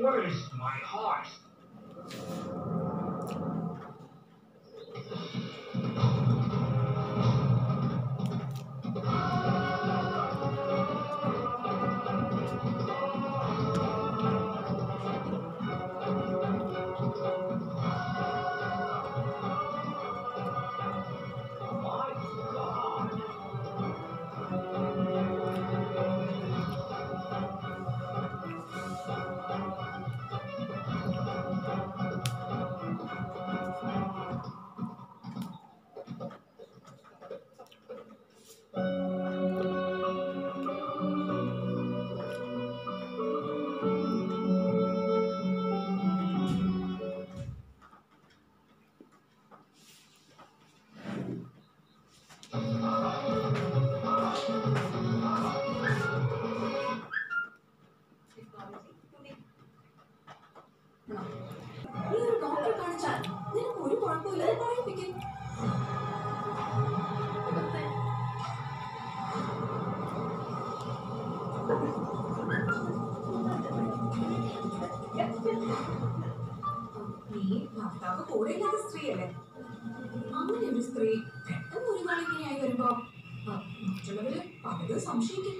Where's my heart? My God. നീ ഒരു ഡോക്ടറെ കാണിച്ചാൽ നിനക്ക് ഒരു കുഴപ്പമില്ലാതെ പറയിപ്പിക്കും നീ ഭർത്താവ് കൂടെ ഇല്ലാത്ത സ്ത്രീയല്ലേ അങ്ങനെ ഒരു സ്ത്രീ പെട്ടെന്ന് ഒരു നാൾ ഇങ്ങനെയായി വരുമ്പോ ആ, മറ്റുള്ളവര് പലതും സംശയിക്കും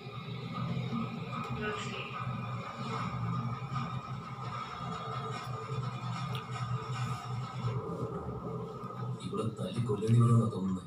ഇവിടെ തല്ലി കൊല്ലേണ്ടി വരുമെന്നാ തോന്നുന്നത്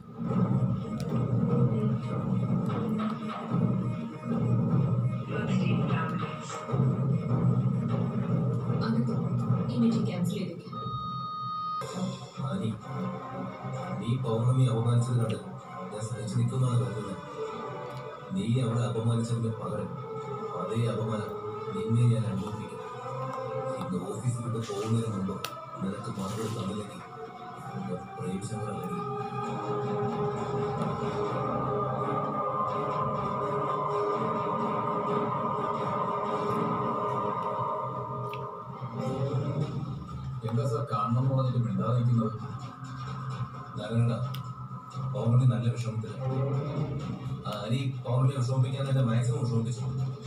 അകത്തോ ഈ മീറ്റിംഗ് ക്യാൻസൽ ചെയ്തേക്ക് ആനി നീ പൗർണമി അപമാനിച്ചത് കണ്ട് ഞാൻ സഹിച്ചു നിൽക്കുന്നതാണ് കരുതുന്നത് നീ അവളെ അപമാനിച്ചതിന് പകരം അതേ അപമാനം നിന്നെ ഞാൻ അനുഭവിക്കും ഇന്ന് ഓഫീസിൽ വിട്ട് പോകുന്നതിന് മുമ്പ് നിനക്ക് മറുപടി തന്നില്ലെങ്കിൽ ഞാൻ പ്രേമിച്ചവരല്ലെങ്കിൽ എന്താ സാർ കാണണം എന്ന് പറഞ്ഞിട്ട് മിണ്ടാതെ നിൽക്കുന്നത് നാരായണ പൗർണമി നല്ല വിഷമത്തില്ല ആനി പൗർണമി വിഷമിപ്പിക്കാൻ എന്നെ മാക്സിമം വിഷമിപ്പിച്ചു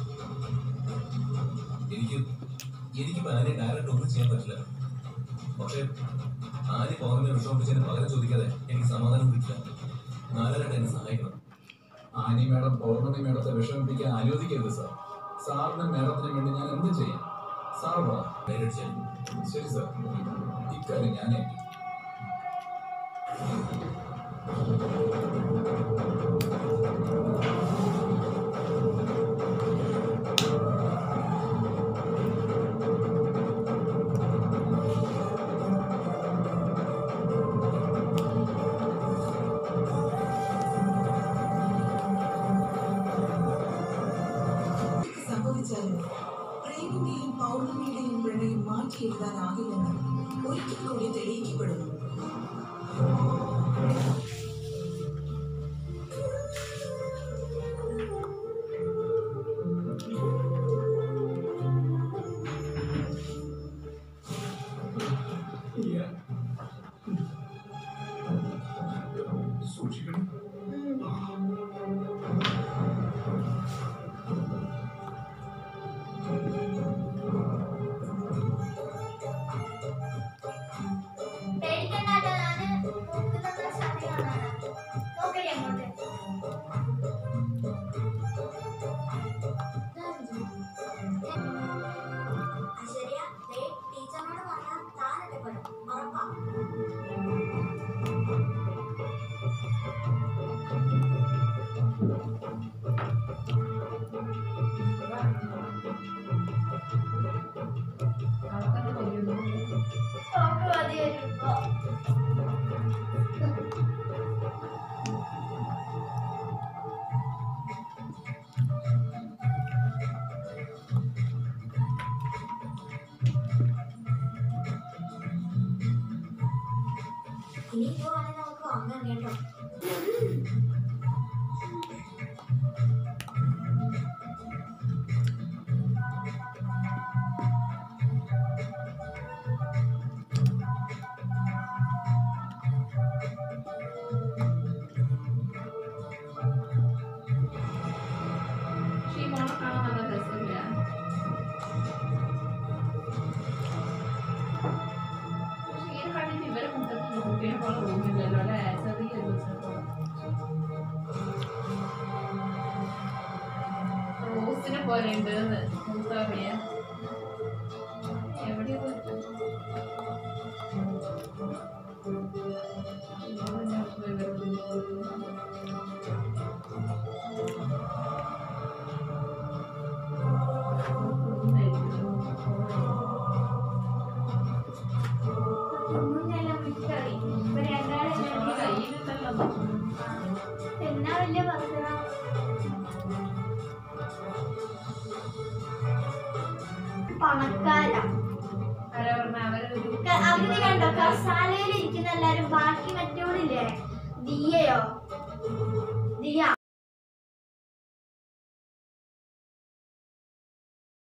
എനിക്ക് എനിക്കിപ്പോ ആനെ ഡയറക്റ്റ് ഒന്നും ചെയ്യാൻ പറ്റില്ല പക്ഷേ ആനി പൗർണമി വിഷമിപ്പിച്ചതിന് പകരം ചോദിക്കാതെ എനിക്ക് സമാധാനം കിട്ടില്ല നാരായണ എന്നെ സഹായിക്കണം ആനി മേഡം പൗർണമി മേഡത്തെ വിഷമിപ്പിക്കാൻ അനുവദിക്കരുത് സാർ സാറിനും മേഡത്തിനും വേണ്ടി ഞാൻ എന്തും ചെയ്യാം സാർ പറ ഡയറക്റ്റ് ചെയ്യാൻ ശരി സാർ ഇക്കാര്യം ഞാൻ ഏറ്റു ഇതൊക്കെ സംഭവിച്ചാലും പ്രേമിന്റെയും പൗർണമിയുടെയും പ്രണയം മാറ്റി എഴുതാനാകില്ലെന്ന് ഒരിക്കൽ കൂടി തെളിയിക്കപ്പെടുന്നു സൂക്ഷിക്കണം പേടിക്കണ്ടാട്ടോ ഞാന് നോക്കുന്നത് സമയമാണ് നോക്കടി അങ്ങോട്ട് ശരിയാ ദേ ടീച്ചറിനോട് പറഞ്ഞാൽ താനല്ലേ പെടും ഉറപ്പാ നോക്ക് മതി വരുമ്പോ ഇനിയിപ്പോ വേണേ നമുക്ക് വാങ്ങാൻ കേട്ടോ ഷീമോളെ കാണാൻ നല്ല രസമില്ല പോലെ ഉണ്ട് മൂസാവിയ എവിടെ പോയി? ഒന്നുമില്ല മിക്കറി ഇപ്പൊ രണ്ടാളെ നമ്മളെ കയ്യിലുണ്ടല്ലോ എന്നാ വലിയ ഭക്ഷണം പണക്കാരാ ആരാ പറഞ്ഞ അവരൊരു ക- അവര് കണ്ടോ കസാലയിൽ ഇരിക്കുന്ന എല്ലാരും ബാക്കി മറ്റോടില്ലേ ദിയയോ